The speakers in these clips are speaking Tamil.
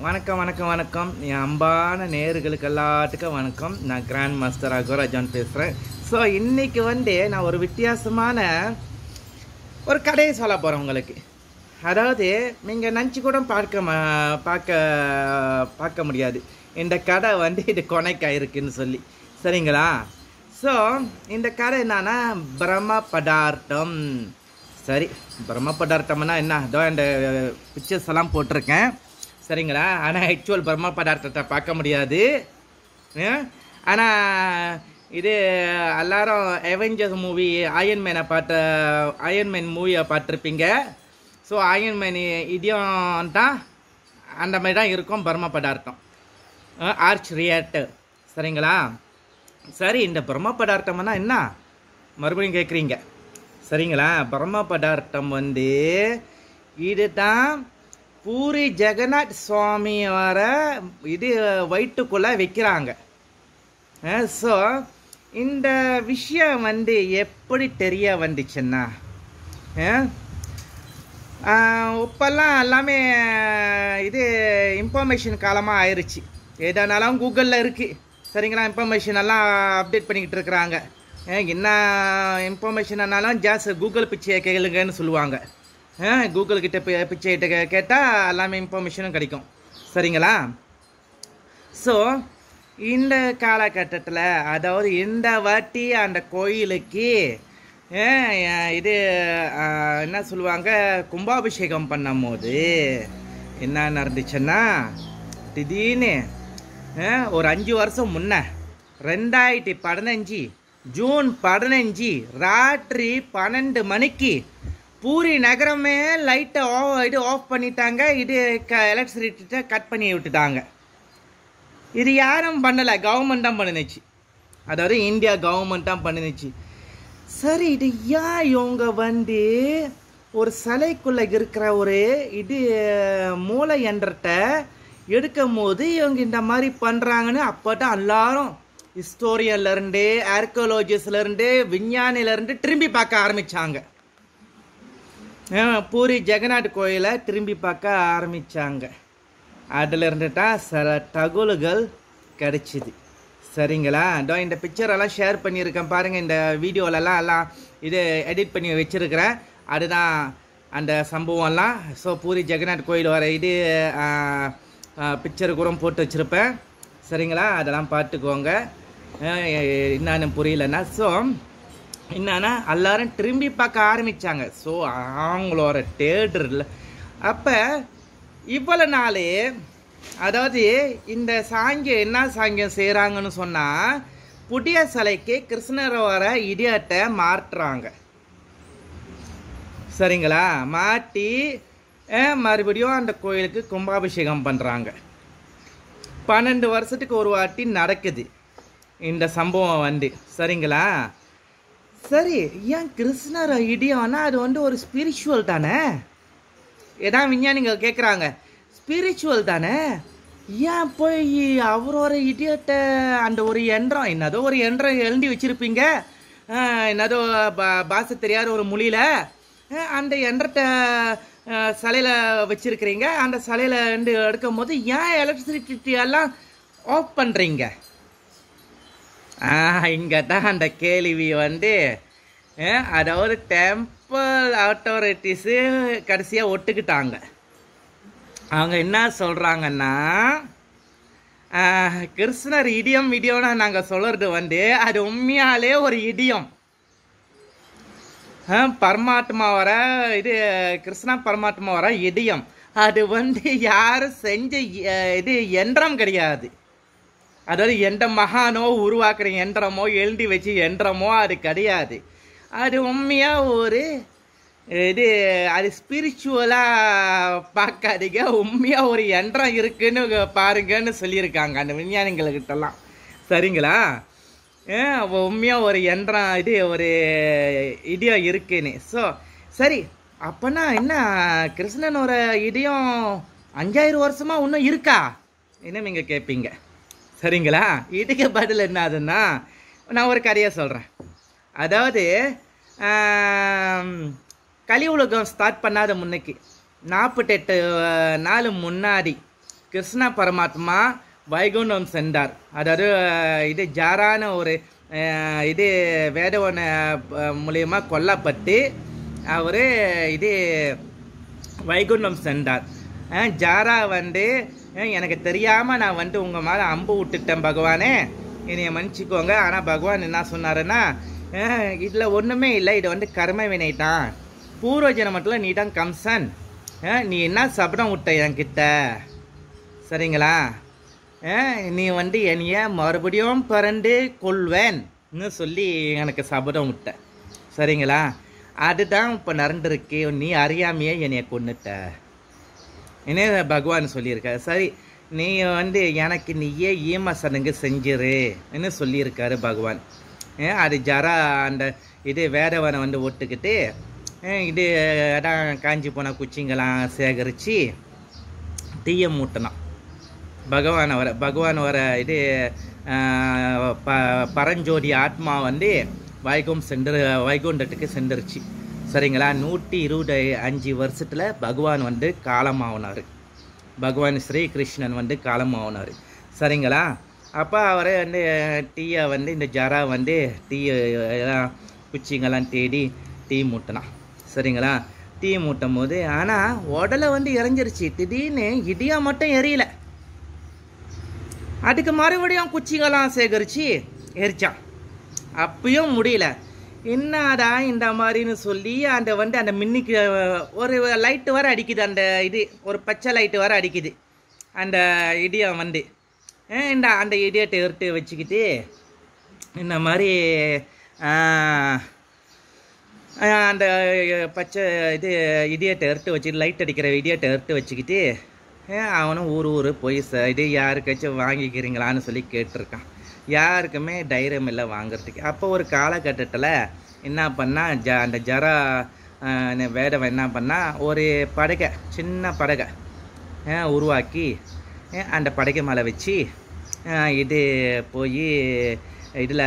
வணக்கம் வணக்கம் வணக்கம் என் அன்பான நேயர்களுக்கு எல்லாத்துக்கும் வணக்கம் நான் கிராண்ட் மாஸ்டர் அகோராஜான் பேசுகிறேன் ஸோ இன்னைக்கு வந்து நான் ஒரு வித்தியாசமான ஒரு கதையை சொல்ல போகிறேன் உங்களுக்கு அதாவது நீங்கள் நினச்சி கூட பார்க்க ம- பார்க்க பார்க்க முடியாது இந்த கடை வந்து இது கொனைக்காய் இருக்குன்னு சொல்லி சரிங்களா ஸோ இந்த கடை என்னன்னா பிரம்ம பதார்த்தம் சரி பிரம்ம பதார்த்தம்னா என்ன அதோ இந்த பிக்சர்ஸ் எல்லாம் போட்டிருக்கேன் சரிங்களா ஆனால் ஆக்சுவல் பிரம்ம பதார்த்தத்தை பார்க்க முடியாது ஆனால் இது எல்லாரும் அவெஞ்சர்ஸ் மூவி அயன்மேனை பார்த்த அயன்மேன் மூவியை பார்த்துருப்பீங்க ஸோ அயன்மேன் இதையும் தான் அந்த மாதிரி தான் இருக்கும் பிரம்ம பதார்த்தம் ஆர்ச் ரியாக்டர் சரிங்களா சரி இந்த பிரம்ம பதார்த்தம்னா என்ன மறுபடியும் கேட்குறீங்க சரிங்களா பிரம்ம பதார்த்தம் வந்து இதுதான் பூரி ஜெகநாத் சுவாமி வர இது வயிற்றுக்குள்ளே வைக்கிறாங்க ஸோ இந்த விஷயம் வந்து எப்படி தெரிய வந்துச்சுன்னா அஹ், ஆஹ், இப்பெல்லாம் எல்லாமே இது இன்ஃபர்மேஷன் காலமாக ஆயிடுச்சு எதானாலும் கூகுளில் இருக்குது சரிங்களா இன்ஃபர்மேஷன் எல்லாம் அப்டேட் பண்ணிக்கிட்டு இருக்கிறாங்க அஹ், என்ன இன்ஃபர்மேஷன் ஆனாலும் ஜாஸ் கூகுள் பிச்சையை கேளுங்கன்னு சொல்லுவாங்க அஹ், கூகுள் கிட்ட பி- பிச்சை கிட்ட கேட்டால் எல்லாமே இன்ஃபர்மேஷனும் கிடைக்கும் சரிங்களா ஸோ இந்த காலகட்டத்தில் அதாவது இந்த வாட்டி அந்த கோயிலுக்கு அஹ், இது அஹ், என்ன சொல்லுவாங்க கும்பாபிஷேகம் பண்ணும்போது என்ன நடந்துச்சுன்னா திடீர்னு அஹ், ஒரு அஞ்சு வருஷம் முன்ன ரெண்டாயிரத்தி பதினஞ்சு ஜூன் பதினஞ்சு ராத்திரி பன்னெண்டு மணிக்கு பூரி நகரமே லைட்டை ஆ இது ஆஃப் பண்ணிட்டாங்க இது க எலக்ட்ரிசிட்டியை கட் பண்ணி விட்டுட்டாங்க இது யாரும் பண்ணலை கவர்மெண்ட் தான் பண்ணுனுச்சு அதாவது இந்தியா கவர்மெண்ட் தான் பண்ணுனுச்சு சரி இது ஏன் இவங்க வந்து ஒரு சிலைக்குள்ள இருக்கிற ஒரு இது மூளை எந்திரத்தை எடுக்கும் போது இவங்க இந்த மாதிரி பண்ணுறாங்கன்னு அப்போ தான் எல்லாரும் ஹிஸ்டோரியன்லேருந்து ஆர்கியோலஜிஸ்ட்லேருந்து விஞ்ஞானிலேருந்து திரும்பி பார்க்க ஆரம்பித்தாங்க பூரி ஜெகநாத் கோயிலை திரும்பி பார்க்க ஆரம்பித்தாங்க அதில் இருந்து தான் சில தகவல்கள் கிடைச்சிது சரிங்களா இதோ இந்த picture எல்லாம் ஷேர் பண்ணியிருக்கேன் பாருங்கள் இந்த வீடியோலலாம் எல்லாம் இது எடிட் பண்ணி வச்சுருக்கிறேன் அதுதான் அந்த சம்பவம்லாம் ஸோ பூரி ஜெகநாத் கோயில் வர இது பிக்சர் கூட போட்டு வச்சுருப்பேன் சரிங்களா அதெல்லாம் பார்த்துக்கோங்க அஹ் என்னன்னு புரியலன்னா ஸோ என்னன்னா எல்லாரும் திரும்பி பார்க்க ஆரம்பிச்சாங்க ஸோ அவங்களோட தேட்டரில் அப்போ இவ்வளோ நாள் அதாவது இந்த சாங்கியம் என்ன சாங்கியம் செய்கிறாங்கன்னு சொன்னால் புதிய சிலைக்கு கிருஷ்ணரோட இடியத்தை மாற்றுறாங்க சரிங்களா மாட்டி அஹ், மறுபடியும் அந்த கோயிலுக்கு கும்பாபிஷேகம் பண்ணுறாங்க பன்னெண்டு வருஷத்துக்கு ஒரு வாட்டி நடக்குது இந்த சம்பவம் வந்து சரிங்களா சரி ஏன் கிருஷ்ணர் இடியம்னா அது வந்து ஒரு ஸ்பிரிச்சுவல் தானே ஏதான் விஞ்ஞானிகள் கேட்குறாங்க ஸ்பிரிச்சுவல் தானே ஏன் போய் அவரோட இடியத்தை அந்த ஒரு யந்திரம் என்னதோ ஒரு யந்திரம் எழுதி வச்சிருப்பீங்க ஆஹ், என்னதோ பா- பாச தெரியாத ஒரு மொழியில் அந்த யந்திரத்தை சிலையில் வச்சிருக்கிறீங்க அந்த சிலையில் வந்து எடுக்கும் போது ஏன் எலக்ட்ரிசிட்டி எல்லாம் ஆஃப் பண்ணுறீங்க இங்கே தான் அந்த கேள்வி வந்து அஹ், அதாவது டெம்பிள் அத்தாரிட்டிஸு கடைசியாக ஒட்டுக்கிட்டாங்க அவங்க என்ன சொல்கிறாங்கன்னா கிருஷ்ணர் இடியம் இடியம்னு நாங்கள் சொல்கிறது வந்து அது உண்மையாலே ஒரு இடியம் பரமாத்மா வர இது கிருஷ்ணா பரமாத்மா வர இடியம் அது வந்து யாரும் செஞ்ச அஹ், இது யந்திரம் கிடையாது அதாவது எந்த மகானோ உருவாக்குற யந்திரமோ எழுதி வச்சு யந்திரமோ அது கிடையாது அது உண்மையாக ஒரு இது அது ஸ்பிரிச்சுவலாக பார்க்காதீங்க உண்மையாக ஒரு யந்திரம் இருக்குன்னு பாருங்கன்னு சொல்லியிருக்காங்க அந்த விஞ்ஞானிகள்கிட்டலாம் சரிங்களா உண்மையாக ஒரு யந்திரம் இது ஒரு இடியம் இருக்குன்னு ஸோ சரி அப்போனா என்ன கிருஷ்ணனோட இடியம் அஞ்சாயிரம் வருஷமா இன்னும் இருக்கா என்ன நீங்கள் கேட்பீங்க சரிங்களா இதுக்கு பதில் என்னதுன்னா நான் ஒரு கதையை சொல்கிறேன் அதாவது ஆம், கலி உலகம் ஸ்டார்ட் பண்ணாத முன்னைக்கு நாற்பத்தெட்டு நாள் முன்னாடி கிருஷ்ண பரமாத்மா வைகுண்டம் சென்றார் அதாவது அஹ், இது ஜாரான ஒரு அஹ், இது வேதவன மூலியமா கொல்லப்பட்டு அவர் இது வைகுண்டம் சென்றார் அஹ், ஜாரா வந்து அஹ், எனக்கு தெரியாம நான் வந்து உங்க மேல அம்பு விட்டுட்டேன் பகவானே என்னைய மன்னிச்சுக்கோங்க ஆனா பகவான் என்ன சொன்னாருன்னா அஹ், இதுல ஒண்ணுமே இல்லை இது வந்து கர்ம வினை தான் பூர்வ ஜனமத்தில் நீ தான் கம்சன் அஹ், நீ என்ன சபடம் விட்ட என்கிட்ட சரிங்களா அஹ், நீ வந்து என்னைய மறுபடியும் பிறந்து கொள்வேன்னு சொல்லி எனக்கு சபதம் விட்ட சரிங்களா அதுதான் இப்போ நடந்திருக்கு நீ அறியாமையே என்னைய கொன்னுட்ட என்ன பகவான் சொல்லியிருக்காரு சரி நீ வந்து எனக்கு நீயே ஈம சடங்கு செஞ்சிருன்னு சொல்லியிருக்காரு பகவான் ஏன் அது ஜரா அந்த இது வேதவனை வந்து ஒட்டுக்கிட்டு ஏன் இது அதான் காஞ்சி போன குச்சிங்கெல்லாம் சேகரித்து தீய மூட்டினான் பகவான் வர பகவான் வர இது ஆஹ், ப பரஞ்சோதி ஆத்மா வந்து வைகும் சென்று வைகுண்டத்துக்கு சென்றுருச்சு சரிங்களா நூற்றி இருபது அஞ்சு வருஷத்தில் பகவான் வந்து காலமாகினார் பகவான் ஸ்ரீகிருஷ்ணன் வந்து காலமாகினார் சரிங்களா அப்போ அவரே வந்து டீயை வந்து இந்த ஜரா வந்து டீ எல்லாம் குச்சிங்கெல்லாம் தேடி டீ மூட்டினான் சரிங்களா டீ மூட்டும் போது ஆனால் உடலை வந்து இறஞ்சிருச்சு திடீர்னு இடியா மட்டும் எரியல அதுக்கு மறுபடியும் குச்சிகளாம் சேகரித்து எரிச்சான் அப்பயும் முடியல என்னடா இந்த மாதிரின்னு சொல்லி அந்த வந்து அந்த மின்னிக்கு அஹ், ஒரு லைட்டு வர அடிக்குது அந்த இது ஒரு பச்சை லைட்டு வர அடிக்குது அந்த இடியம் வந்து அஹ், இந்த அந்த இடியட்டை எடுத்து வச்சுக்கிட்டு இந்த மாதிரி ஆஹ், ஆஹ், அந்த பச்சை இது இடியட்டை எடுத்து வச்சு லைட் அடிக்கிற இடியட்டை எடுத்து வச்சுக்கிட்டு அஹ், அவனும் ஊர் ஊர் போய் ச இது யாருக்காச்சும் வாங்கிக்கிறீங்களான்னு சொல்லி கேட்டிருக்கான் யாருக்குமே தைரியம் இல்லை வாங்குறதுக்கு அப்போ ஒரு காலகட்டத்தில் என்ன பண்ணா ஜ அந்த ஜரா ஆஹ், வேதவன் என்ன பண்ணா ஒரு படகை சின்ன படகை அஹ், உருவாக்கி அஹ், அந்த படகை மேலே வச்சு அஹ், இது போய் இதில்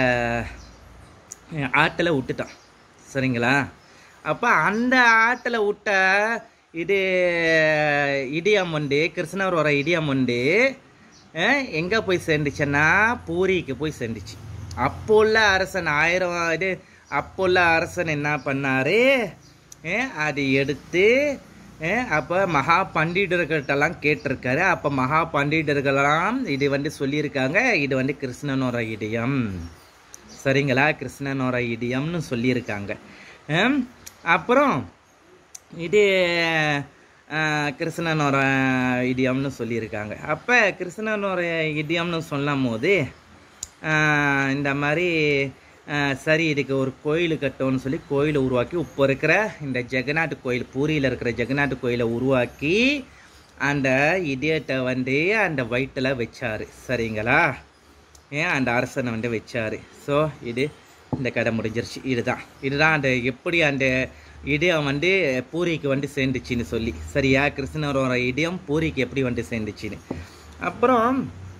ஆற்றில் விட்டுட்டான் சரிங்களா அப்போ அந்த ஆற்றில் விட்ட இது இடியம் வந்து கிருஷ்ணர் வர இடியம் வந்து எங்கே போய் சேர்ந்துச்சுன்னா பூரிக்கு போய் சேர்ந்துச்சு அப்போ உள்ள அரசன் ஆயிரம் இது அப்போ உள்ள அரசன் என்ன பண்ணாரு அஹ், அது எடுத்து அஹ், அப்போ மகா பண்டிதர்கள்ட்டெல்லாம் கேட்டிருக்காரு அப்போ மகா பண்டிதர்களெல்லாம் இது வந்து சொல்லியிருக்காங்க இது வந்து கிருஷ்ணனோட இடியம் சரிங்களா கிருஷ்ணனோட இடியம்னு சொல்லியிருக்காங்க ஹம், அப்புறம் இது அஹ், கிருஷ்ணனோட இடியம்னு சொல்லியிருக்காங்க அப்போ கிருஷ்ணனோட இடியம்னு சொல்லும் போது அஹ், இந்த மாதிரி அஹ், சரி இதுக்கு ஒரு கோயில் கட்டணும்னு சொல்லி கோயிலை உருவாக்கி இப்போ இருக்கிற இந்த ஜெகநாத் கோயில் பூரியில் இருக்கிற ஜெகநாத் கோயிலை உருவாக்கி அந்த இடியட்டை வந்து அந்த வயிற்றில் வச்சாரு சரிங்களா ஏன் அந்த அரசனை வந்து வச்சாரு ஸோ இது இந்த கதை முடிஞ்சிருச்சு இதுதான் இதுதான் அந்த எப்படி அந்த இடியம் வந்து பூரிக்கு வந்து சேர்ந்துச்சின்னு சொல்லி சரியா கிருஷ்ணரோட இடியம் பூரிக்கு எப்படி வந்து சேர்ந்துச்சின்னு அப்புறம்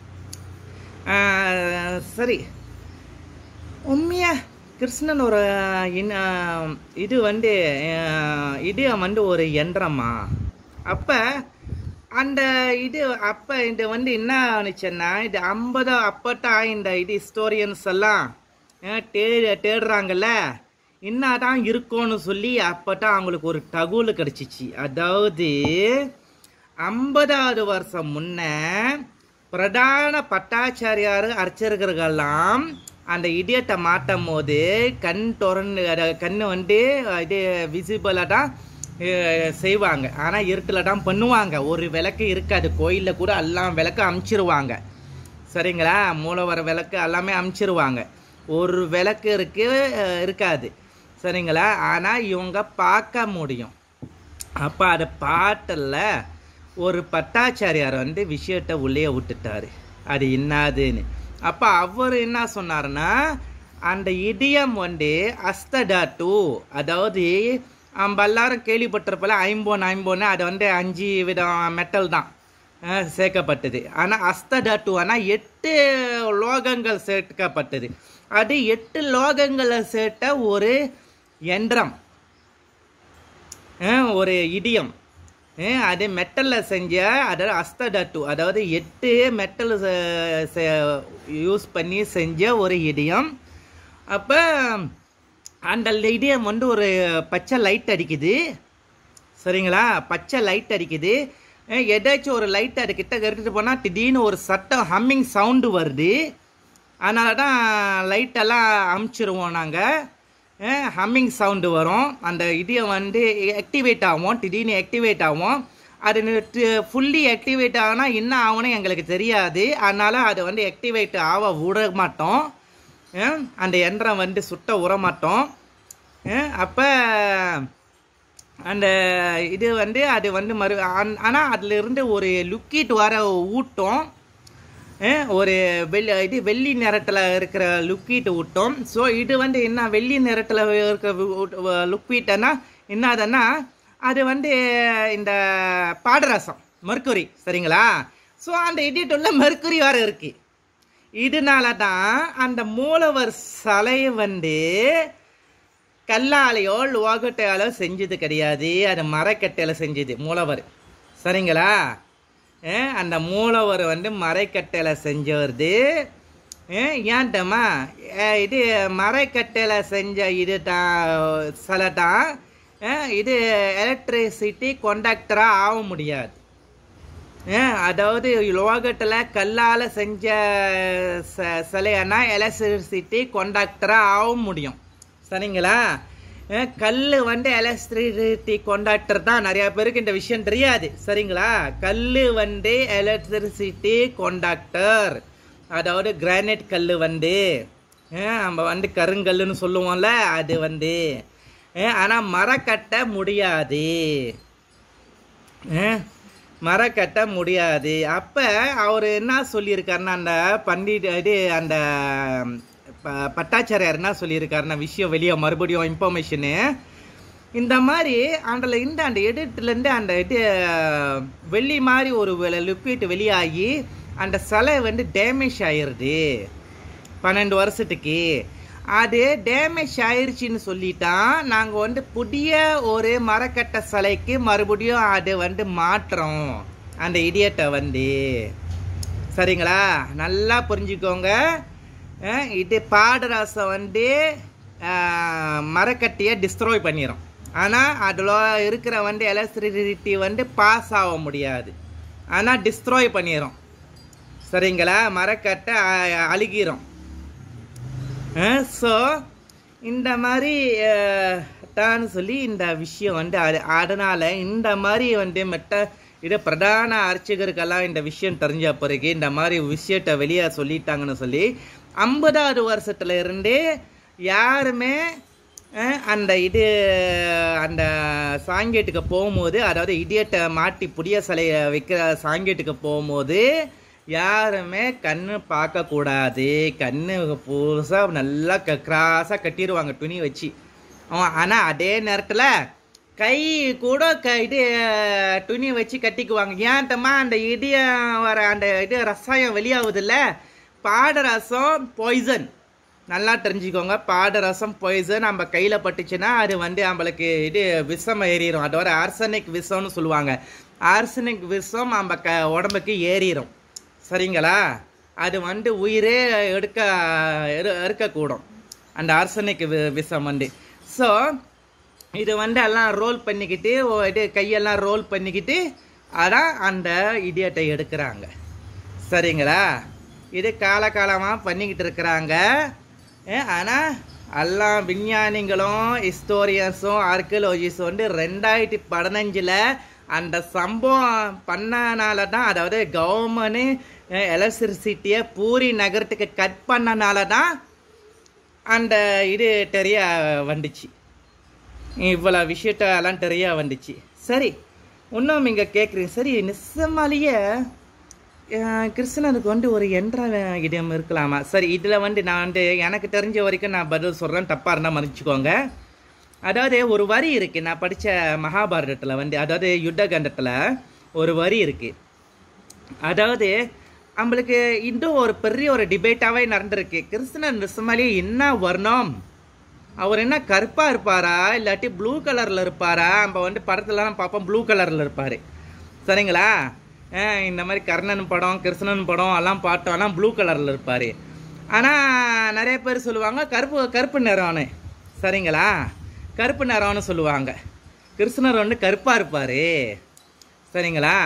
ஆஹ், சரி உண்மையா கிருஷ்ணனோட இன- இது வந்து ஆஹ், இடியம் வந்து ஒரு யந்திரமா அப்போ அந்த இது அப்போ இது வந்து என்ன ஆனிச்சுன்னா இது ஐம்பது அப்பத்தான் இந்த இது ஹிஸ்டோரியன்ஸ் எல்லாம் அஹ், தே தேடுறாங்கல்ல என்னதான் இருக்கும்னு சொல்லி அப்பதான் அவங்களுக்கு ஒரு தகவல் கிடைச்சிச்சு அதாவது ஐம்பதாவது வருஷம் முன்ன பிரதான பட்டாச்சாரியார் அர்ச்சகர்களெல்லாம் அந்த இடியத்தை மாட்டும் போது கண் திறந்து அத கண்ணு வந்து இது விசிபிளாக தான் அஹ், செய்வாங்க ஆனால் இருட்டில் தான் பண்ணுவாங்க ஒரு விளக்கு இருக்காது கோயிலில் கூட எல்லாம் விளக்கு அமுச்சிருவாங்க சரிங்களா மூலவர விளக்கு எல்லாமே அமுச்சிருவாங்க ஒரு விளக்கு இருக்கு அஹ், இருக்காது சரிங்களா ஆனால் இவங்க பார்க்க முடியும் அப்போ அதை பாட்டில் ஒரு பட்டாச்சாரியார் வந்து விஷயத்தை உள்ளே விட்டுட்டாரு அது என்னதுன்னு அப்போ அவர் என்ன சொன்னாருன்னா அந்த இடியம் வந்து அஸ்தடாட்டு அதாவது நம்ம எல்லாரும் கேள்விப்பட்டிருப்பல ஐம்போன் ஐம்போன்னு அது வந்து அஞ்சு விதம் மெட்டல் தான் அஹ், சேர்க்கப்பட்டது ஆனால் அஸ்தடாட்டு ஆனால் எட்டு லோகங்கள் சேர்க்கப்பட்டது அது எட்டு லோகங்களை சேர்த்த ஒரு யந்திரம் அஹ், ஒரு இடியம் ஏ, அது மெட்டலில் செஞ்ச அதாவது அஸ்தடட்டு அதாவது எட்டு மெட்டல் யூஸ் பண்ணி செஞ்ச ஒரு இடியம் அப்போ அந்த இடியம் வந்து ஒரு பச்சை லைட் அடிக்குது சரிங்களா பச்சை லைட் அடிக்குது அஹ் ஏதாச்சும் ஒரு லைட் அது கிட்ட எடுத்துட்டு போனால் திடீர்னு ஒரு சட்டம் ஹம்மிங் சவுண்டு வருது அதனால தான் லைட்டெல்லாம் அமுச்சிருவோம் நாங்கள் ஹம்மிங் சவுண்டு வரும் அந்த இடியை வந்து ஆக்டிவேட் ஆகும் திடீர்னு ஆக்டிவேட் ஆகும் அது ஃபுல்லி ஆக்டிவேட் ஆகுனா என்ன ஆகும்னு எங்களுக்கு தெரியாது அதனால் அது வந்து ஆக்டிவேட் ஆக விட மாட்டோம் அஹ் அந்த எந்திரம் வந்து சுட்ட விட மாட்டோம் அப்போ அந்த இது வந்து அது வந்து மறு ஆனால் அதில் இருந்து ஒரு லுக்கிட் வர ஊட்டம் அஹ் ஒரு வெள்ளி இது வெள்ளி நிறத்தில் இருக்கிற லுக்கீட் ஊட்டம் ஸோ இது வந்து என்ன வெள்ளி நிறத்தில் இருக்கிற லுக்வீட்டனா என்னதுன்னா அது வந்து இந்த பாடரசம் மர்க்குரி சரிங்களா ஸோ அந்த இடிட்டுள்ள மெர்க்குரி வர இருக்கு இதனால தான் அந்த மூலவர் சிலை வந்து கல்லாலையோ லோகட்டையாலோ செஞ்சது கிடையாது அது மரக்கட்டையில் செஞ்சது மூலவர் சரிங்களா அஹ் அந்த மூலவர் வந்து மரக்கட்டையில் செஞ்சவருது அஹ் ஏன்ட்டம்மா அஹ் இது மரக்கட்டையில் செஞ்ச இது தான் சில தான் அஹ் இது எலக்ட்ரிசிட்டி கொண்டக்டராக ஆக முடியாது அஹ் அதாவது லோகத்தில் கல்லால் செஞ்ச ச சிலையனா எலக்ட்ரிசிட்டி கொண்டக்டராக ஆக முடியும் சரிங்களா கல் வந்து எலக்ட்ரிசிட்டி கொண்டாக்டர் தான் நிறைய பேருக்கு இந்த விஷயம் தெரியாது சரிங்களா கல் வந்து எலக்ட்ரிசிட்டி கொண்டாக்டர் அதாவது கிரானைட் கல் வந்து அஹ் நம்ம வந்து கருங்கல்லுன்னு சொல்லுவோம்ல அது வந்து ஆனால் மரக்கட்ட முடியாது அஹ் மரக்கட்ட முடியாது அப்போ அவர் என்ன சொல்லியிருக்காருன்னா அந்த பண்டிட் இது அந்த ப- பட்டாச்சாரியார் என்ன சொல்லியிருக்காருன்னா விஷயம் வெளியே மறுபடியும் இன்ஃபர்மேஷனு இந்த மாதிரி அதில் இந்த அந்த எடிட்லேருந்து அந்த இது வெள்ளி மாதிரி ஒரு லிக்விட் வெளியாகி அந்த சிலை வந்து டேமேஜ் ஆயிடுது பன்னெண்டு வருஷத்துக்கு அது டேமேஜ் ஆயிருச்சுன்னு சொல்லிட்டான் நாங்கள் வந்து புதிய ஒரு மரக்கட்டை சிலைக்கு மறுபடியும் அது வந்து மாற்றுறோம் அந்த இடியட்டை வந்து சரிங்களா நல்லா புரிஞ்சுக்கோங்க அஹ் இது பாடரசம் வந்து அஹ், மரக்கட்டையை டிஸ்ட்ராய் பண்ணிடும் ஆனால் அதில் இருக்கிற வந்து எலக்ட்ரிசிட்டி வந்து பாஸ் ஆக முடியாது ஆனால் டிஸ்ட்ராய் பண்ணிடும் சரிங்களா மரக்கட்டை அ- அழுகிரும் ஸோ இந்த மாதிரி அஹ், தான் சொல்லி இந்த விஷயம் வந்து அது அதனால் இந்த மாதிரி வந்து மெட்ட இது பிரதான அர்ச்சகருக்கெல்லாம் இந்த விஷயம் தெரிஞ்ச பிறகு இந்த மாதிரி விஷயத்தை வெளியே சொல்லிட்டாங்கன்னு சொல்லி ஐம்பதாவது வருஷத்துல இருந்தே யாருமே அஹ், அந்த இது அந்த சாங்கேட்டுக்கு போகும்போது அதாவது இடியட்டை மாட்டி புதிய சிலையை வைக்கிற சாங்கேட்டுக்கு போகும்போது யாருமே கண்ணு பார்க்கக்கூடாது கண்ணு புதுசாக நல்லா க கிராஸாக கட்டிடுவாங்க துணி வச்சு ஆனால் அதே நேரத்தில் கை கூட க இது துணி வச்சு கட்டிக்குவாங்க ஏன்ட்டமா அந்த இடிய வர அந்த இது ரசாயம் வெளியாகுதுல்ல பாடரசம் பாய்சன் நல்லா தெரிஞ்சுக்கோங்க பாடரசம் பாய்சன் நம்ம கையில் பட்டுச்சுன்னா அது வந்து நம்மளுக்கு இது விஷம் ஏறிடும் அதோட ஆர்சனிக் விஷம்னு சொல்லுவாங்க ஆர்சனிக் விஷம் நம்ம க உடம்புக்கு ஏறிடும் சரிங்களா அது வந்து உயிரே எடுக்க எடு- எடுக்கக்கூடும் அந்த ஆர்சனிக் வி- விஷம் வந்து ஸோ இது வந்து எல்லாம் ரோல் பண்ணிக்கிட்டு ஓ- இது கையெல்லாம் ரோல் பண்ணிக்கிட்டு அதான் அந்த இடியட்டை எடுக்கிறாங்க சரிங்களா இது காலகாலமாக பண்ணிக்கிட்டு இருக்கிறாங்க ஆனால் எல்லா விஞ்ஞானிகளும் ஹிஸ்டோரியன்ஸும் ஆர்கியலஜிஸ்டும் வந்து ரெண்டாயிரத்தி பதினஞ்சில் அந்த சம்பவம் பண்ணனால தான் அதாவது கவர்மெண்ட் எலக்ட்ரிசிட்டியை பூரி நகரத்துக்கு கட் பண்ணனால தான் அந்த இது தெரிய வந்துச்சு இவ்வளோ விஷயத்த எல்லாம் தெரிய வந்துச்சு சரி இன்னும் இங்கே கேட்குறீங்க சரி நிசமாலேயே அஹ், கிருஷ்ணனுக்கு வந்து ஒரு என்ற இடம் இருக்கலாமா சரி இதில் வந்து நான் வந்து எனக்கு தெரிஞ்ச வரைக்கும் நான் பதில் சொல்கிறேன் தப்பாக இருந்தால் மன்னிச்சுக்கோங்க அதாவது ஒரு வரி இருக்குது நான் படித்த மகாபாரதத்தில் வந்து அதாவது யுத்த கண்டத்தில் ஒரு வரி இருக்குது அதாவது நம்மளுக்கு இன்னும் ஒரு பெரிய ஒரு டிபேட்டாகவே நடந்திருக்கு கிருஷ்ணன் நிசமாலே என்ன வர்ணம் அவர் என்ன கருப்பாக இருப்பாரா இல்லாட்டி ப்ளூ கலரில் இருப்பாரா நம்ம வந்து படத்துலலாம் பார்ப்போம் ப்ளூ கலரில் இருப்பார் சரிங்களா அஹ் இந்த மாதிரி கர்ணன் படம் கிருஷ்ணன் படம் எல்லாம் பார்த்தோம்லாம் ப்ளூ கலரில் இருப்பார் ஆனால் நிறைய பேர் சொல்லுவாங்க கருப்பு கருப்பு நிறம்னு சரிங்களா கருப்பு நிறம்னு சொல்லுவாங்க கிருஷ்ணர் வந்து கருப்பாக இருப்பார் சரிங்களா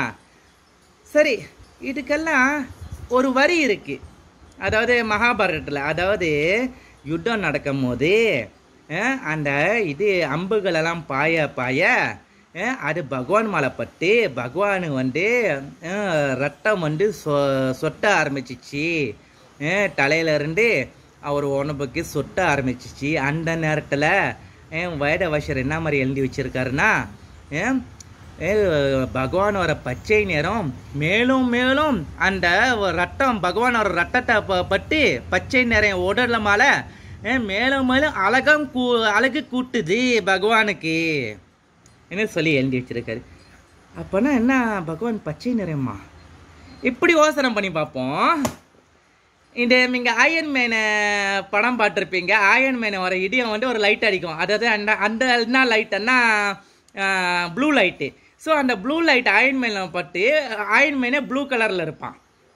சரி இதுக்கெல்லாம் ஒரு வரி இருக்கு அதாவது மகாபாரதத்தில் அதாவது யுத்தம் நடக்கும் போது அஹ், அந்த இது அம்புகளெல்லாம் பாய பாய அஹ், அது பகவான் மேலே பட்டு பகவான் வந்து அஹ், ரத்தம் வந்து சொ சொட்ட ஆரம்பிச்சிச்சு அஹ், தலையில இருந்து அவர் உடம்புக்கு சொட்ட ஆரம்பிச்சிச்சு அந்த நேரத்தில் வேதவாசர் என்ன மாதிரி எழுதி வச்சிருக்காருன்னா அஹ், ஏ, பகவானோட பச்சை நிறம் மேலும் மேலும் அந்த ரத்தம் பகவானோட ரத்தத்தை ப- பட்டு பச்சை நிறம் உடல்ல மேல ஏ, மேலும் மேலும் அழகம் கூ அழகு கூட்டுது பகவானுக்கு என்ன சொல்லி எழுதி வச்சிருக்காரு அப்போனா என்ன பகவான் பச்சை நிறமா இப்படி யோசனை பண்ணி பார்ப்போம் இந்த நீங்கள் அயன் மேனை படம் பார்த்துருப்பீங்க அயன் மேனை வர இடியம் வந்து ஒரு லைட் அடிக்கும் அதாவது அந்த அந்த என்ன லைட்டுன்னா ப்ளூ லைட்டு ஸோ அந்த ப்ளூ லைட் அயன் மேனில் பட்டு அயன் மேனே ப்ளூ கலரில் இருப்பான்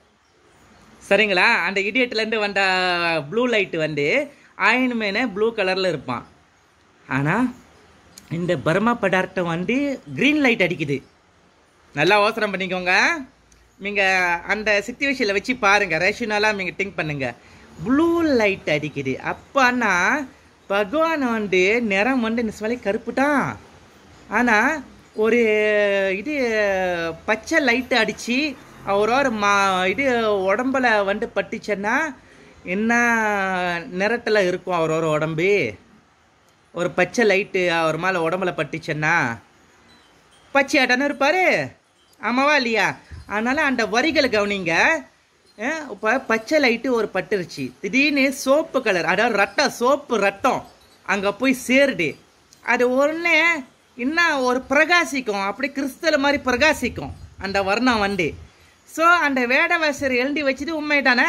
சரிங்களா அந்த இடியட்லேருந்து வந்த ப்ளூ லைட் வந்து அயன் மேனே ப்ளூ கலரில் இருப்பான் ஆனால் இந்த பர்மா பதார்த்தம் வந்து க்ரீன் லைட் அடிக்குது நல்லா யோசனை பண்ணிக்கோங்க நீங்கள் அந்த சுச்சுவேஷனில் வச்சு பாருங்கள் ரேஷனலாக நீங்கள் திங்க் பண்ணுங்க ப்ளூ லைட் அடிக்குது அப்போனா பகவான் வந்து நிறம் வந்து இந்த சொல்லி கருப்பு தான் ஆனால் ஒரு இது பச்சை லைட்டு அடித்து அவரோட மா இது உடம்புல வந்து பட்டுச்சுன்னா என்ன நிறத்தில் இருக்கும் அவரோட உடம்பு ஒரு பச்சை லைட்டு அவர் மேலே உடம்புல பட்டுச்சுன்னா பச்சையாட்டானே இருப்பார் ஆமாவா இல்லையா அதனால் அந்த வரிகளை கவனிங்க இப்போ பச்சை லைட்டு ஒரு பட்டுருச்சு திடீர்னு சோப்பு கலர் அதாவது ரத்தம் சோப்பு ரத்தம் அங்கே போய் சேருது அது உடனே இன்னும் ஒரு பிரகாசிக்கும் அப்படி கிறிஸ்தல மாதிரி பிரகாசிக்கும் அந்த வர்ணம் வந்து ஸோ அந்த வேடவாசர் எழுதி வச்சது உண்மைதானே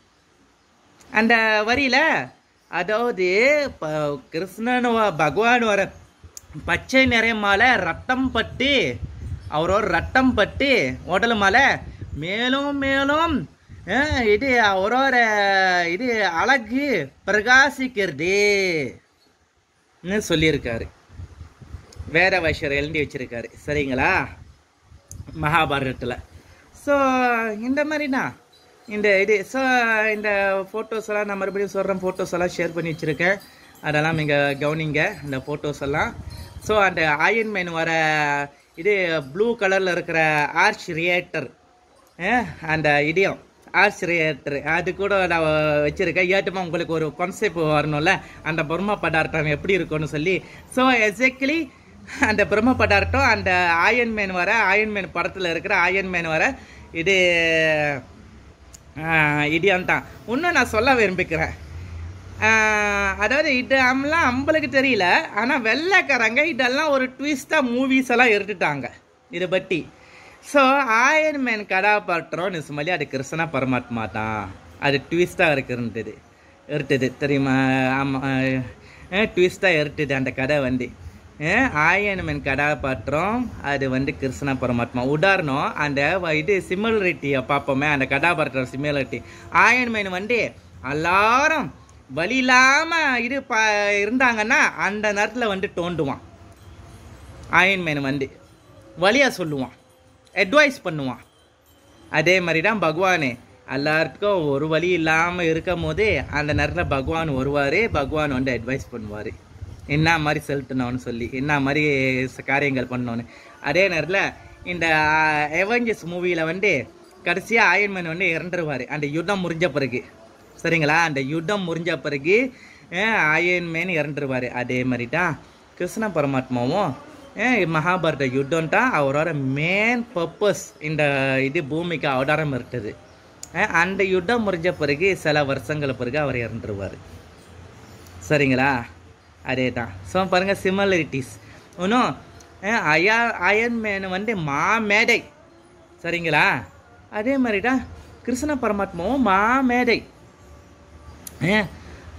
அந்த வரியில அதாவது ப- கிருஷ்ணன் வ- பகவான் வர பச்சை நிறமால ரத்தம் பட்டு அவரோட ரத்தம் பட்டு உடல் மேல மேலும் மேலும் அஹ், இது அவரோட இது அழகு பிரகாசிக்கிறது ன்னு சொல்லியிருக்காரு வேற வைஷர் எழுதி வச்சிருக்காரு சரிங்களா மகாபாரதத்தில் ஸோ இந்த மாதிரினா இந்த இது ஸோ இந்த ஃபோட்டோஸ் எல்லாம் நான் மறுபடியும் சொல்கிறேன் ஃபோட்டோஸ் எல்லாம் ஷேர் பண்ணி வச்சுருக்கேன் அதெல்லாம் நீங்கள் கவனிங்க அந்த ஃபோட்டோஸ் எல்லாம் ஸோ அந்த அயன் மேன் வர இது ப்ளூ கலரில் இருக்கிற ஆர்ச் ரியாக்டர் அந்த இடியம் ஆர்ச் ரியாக்டர் அது கூட நான் வச்சுருக்கேன் ஏட்டுமா உங்களுக்கு ஒரு கான்செப்ட் வரணும்ல அந்த பிரம்ம பதார்த்தம் எப்படி இருக்கும்னு சொல்லி ஸோ எக்ஸாக்ட்லி அந்த பிரம்ம பதார்த்தம் அந்த ஆயன் மேன் வர ஆயன் மேன் படத்தில் இருக்கிற ஆயன் மேன் வர இது இடியான் தான் இன்னும் நான் சொல்ல விரும்பிக்கிறேன் ஆஹ் அதாவது இதெல்லாம் நம்மளுக்கு தெரியல ஆனால் வெள்ளைக்காரங்க இதெல்லாம் ஒரு ட்விஸ்டாக மூவிஸ் எல்லாம் எடுத்துட்டாங்க இதை பற்றி ஸோ ஆயன் மேன் கதாபாத்திரம் நிசுமலி அது கிருஷ்ணா பரமாத்மா தான் அது ட்விஸ்டாக இருக்கிறது இருட்டுது தெரியுமா ஆமாம் ட்விஸ்டாக இருட்டுது அந்த கதை வந்து அஹ் ஆயன் மேன் கதாபாத்திரம் அது வந்து கிருஷ்ணா பரமாத்மா உதாரணம் அந்த வ- இது சிமிலரிட்டியை பார்ப்போமே அந்த கதாபாத்திரம் சிமிலரிட்டி ஆயன் மேன் வந்து எல்லாரும் வழி இல்லாமல் இது ப இருந்தாங்கன்னா அந்த நேரத்தில் வந்து தோண்டுவான் ஆயன் மேன் வந்து வழியாக சொல்லுவான் அட்வைஸ் பண்ணுவான் அதே மாதிரி தான் பகவானே எல்லாருக்கும் ஒரு வழி இல்லாமல் இருக்கும் போதே அந்த நேரத்தில் பகவான் வருவார் பகவான் வந்து அட்வைஸ் பண்ணுவார் என்ன மாதிரி செலுத்தணும்னு சொல்லி என்ன மாதிரி ச- காரியங்கள் பண்ணணும்னு அதே நேரத்தில் இந்த எவஞ்சஸ் மூவியில் வந்து கடைசியாக ஆயன்மேன் வந்து இறந்துருவார் அந்த யுத்தம் முறிஞ்ச பிறகு சரிங்களா அந்த யுத்தம் முறிஞ்ச பிறகு ஆயன்மேன் இறந்துருவார் அதே மாதிரி தான் கிருஷ்ண பரமாத்மாவும் ஏன் மகாபாரத யுத்தம் தான் அவரோட மெயின் பர்பஸ் இந்த இது பூமிக்கு அவதாரம் இருக்குது ஏன் அந்த யுத்தம் முடிஞ்ச பிறகு சில வருஷங்கள் பிறகு அவர் இறந்துருவார் சரிங்களா அதே தான் ஸோ பாருங்கள் சிமிலரிட்டிஸ் இன்னும் ஏன் அயா அயன் மேன் வந்து மா மேடை சரிங்களா அதே மாதிரி தான் கிருஷ்ண பரமாத்மாவும் மா மேடை ஏன்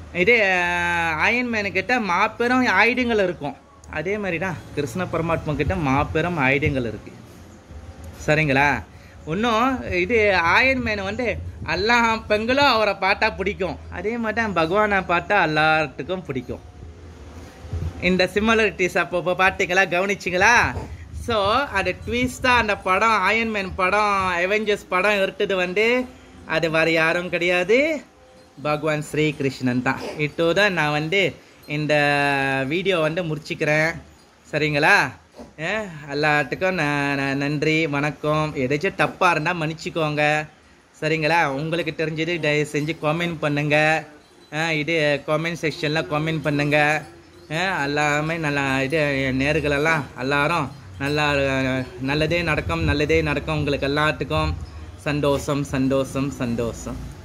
இதே அயன்மேனு கிட்ட மாபெரும் ஆயுதங்கள் இருக்கும் அதே மாதிரி தான் கிருஷ்ண பரமாத்மா கிட்ட மாபெரும் ஆயுதங்கள் இருக்கு சரிங்களா இன்னும் இது ஆயன்மேன் வந்து எல்லா பெண்களும் அவரை பார்த்தா பிடிக்கும் அதே மாதிரி தான் பகவானை பார்த்தா எல்லாத்துக்கும் பிடிக்கும் இந்த சிமிலரிட்டிஸ் அப்போ இப்போ பார்த்தீங்களா கவனிச்சிங்களா ஸோ அந்த ட்விஸ்டாக அந்த படம் அயன்மேன் படம் அவெஞ்சர்ஸ் படம் எடுத்தது வந்து அது வேறு யாரும் கிடையாது பகவான் ஸ்ரீ கிருஷ்ணன் தான் இட்டோதான் நான் வந்து இந்த வீடியோ வந்து முடிச்சுக்கிறேன் சரிங்களா அஹ் எல்லாத்துக்கும் ந- ந- நன்றி வணக்கம் ஏதாச்சும் தப்பாக இருந்தால் மன்னிச்சிக்கோங்க சரிங்களா உங்களுக்கு தெரிஞ்சது தயவு செஞ்சு காமெண்ட் பண்ணுங்க அஹ் இது காமெண்ட் செக்ஷனில் காமெண்ட் பண்ணுங்க அஹ் எல்லாமே நல்லா இது நேர்களெல்லாம் எல்லாரும் நல்லா அஹ், நல்லதே நடக்கும் நல்லதே நடக்கும் உங்களுக்கு எல்லாத்துக்கும் சந்தோஷம் சந்தோஷம் சந்தோஷம்